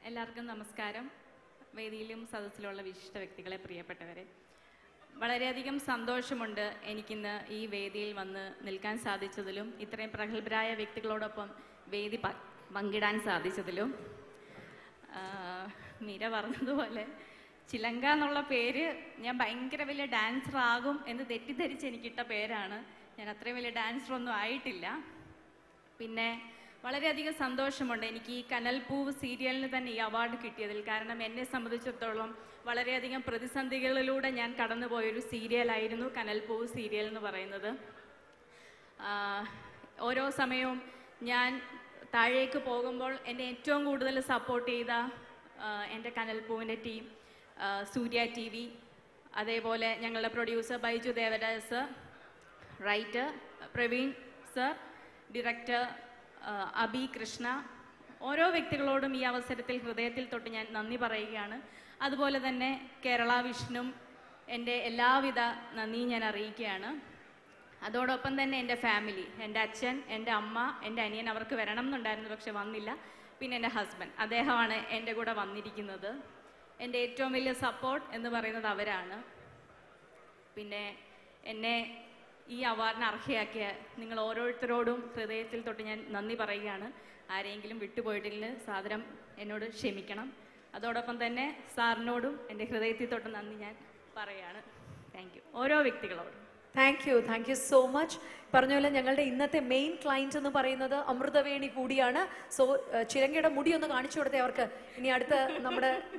എല്ലാവർക്കും നമസ്കാരം വേദിയിലും സദസ്സിലുള്ള വിശിഷ്ട വ്യക്തികളെ പ്രിയപ്പെട്ടവരെ വളരെയധികം സന്തോഷമുണ്ട് എനിക്കിന്ന് ഈ വേദിയിൽ വന്ന് നിൽക്കാൻ സാധിച്ചതിലും ഇത്രയും പ്രഗത്ഭരായ വ്യക്തികളോടൊപ്പം വേദി പ- പങ്കിടാൻ സാധിച്ചതിലും ആ, മീര പറഞ്ഞതുപോലെ ചിലങ്ക എന്നുള്ള പേര് ഞാൻ ഭയങ്കര വലിയ ഡാൻസർ ആകും എന്ന് തെറ്റിദ്ധരിച്ച് എനിക്കിട്ട പേരാണ് ഞാൻ അത്രയും വലിയ ഡാൻസർ ഒന്നും ആയിട്ടില്ല പിന്നെ വളരെയധികം സന്തോഷമുണ്ട് എനിക്ക് ഈ കനൽപൂവ് സീരിയലിന് തന്നെ ഈ അവാർഡ് കിട്ടിയതിൽ കാരണം എന്നെ സംബന്ധിച്ചിടത്തോളം വളരെയധികം പ്രതിസന്ധികളിലൂടെ ഞാൻ കടന്നുപോയൊരു സീരിയലായിരുന്നു കനൽപൂവ് സീരിയൽ എന്ന് പറയുന്നത് ആഹ് ഓരോ സമയവും ഞാൻ താഴേക്ക് പോകുമ്പോൾ എന്നെ ഏറ്റവും കൂടുതൽ സപ്പോർട്ട് ചെയ്ത ആഹ് എൻ്റെ കനൽപൂവിൻ്റെ ടീം ആഹ് സൂര്യ ടി വി അതേപോലെ ഞങ്ങളുടെ producer Baiju Devadas writer Praveen sir director ആഹ് അബി കൃഷ്ണ ഓരോ വ്യക്തികളോടും ഈ അവസരത്തിൽ ഹൃദയത്തിൽ തൊട്ട് ഞാൻ നന്ദി പറയുകയാണ് അതുപോലെ തന്നെ കേരള വിഷ്ണും എൻ്റെ എല്ലാവിധ നന്ദിയും ഞാൻ അറിയിക്കുകയാണ് അതോടൊപ്പം തന്നെ എൻ്റെ ഫാമിലി എൻ്റെ അച്ഛൻ എൻ്റെ അമ്മ എൻ്റെ അനിയൻ അവർക്ക് വരണം എന്നുണ്ടായിരുന്നു പക്ഷെ വന്നില്ല പിന്നെ എൻ്റെ ഹസ്ബൻഡ് അദ്ദേഹമാണ് എൻ്റെ കൂടെ വന്നിരിക്കുന്നത് എൻ്റെ ഏറ്റവും വലിയ സപ്പോർട്ട് എന്ന് പറയുന്നത് അവരാണ് പിന്നെ എന്നെ ഈ അവാർഡിന് അർഹയാക്കിയ നിങ്ങൾ ഓരോരുത്തരോടും ഹൃദയത്തിൽ തൊട്ട് ഞാൻ നന്ദി പറയുകയാണ് ആരെങ്കിലും വിട്ടുപോയിട്ടില്ല സാദരം എന്നോട് ക്ഷമിക്കണം അതോടൊപ്പം തന്നെ സാറിനോടും എൻ്റെ ഹൃദയത്തിൽ തൊട്ട് നന്ദി ഞാൻ പറയുകയാണ് താങ്ക് യു ഓരോ വ്യക്തികളോടും thank you thank you so much പറഞ്ഞ പോലെ ഞങ്ങളുടെ ഇന്നത്തെ മെയിൻ ക്ലയന്റ് എന്ന് പറയുന്നത് അമൃതവേണി കൂടിയാണ് സോ ചിലങ്കയുടെ മുടി ഒന്ന് കാണിച്ചു കൊടുത്തേ അവർക്ക് ഇനി അടുത്ത നമ്മുടെ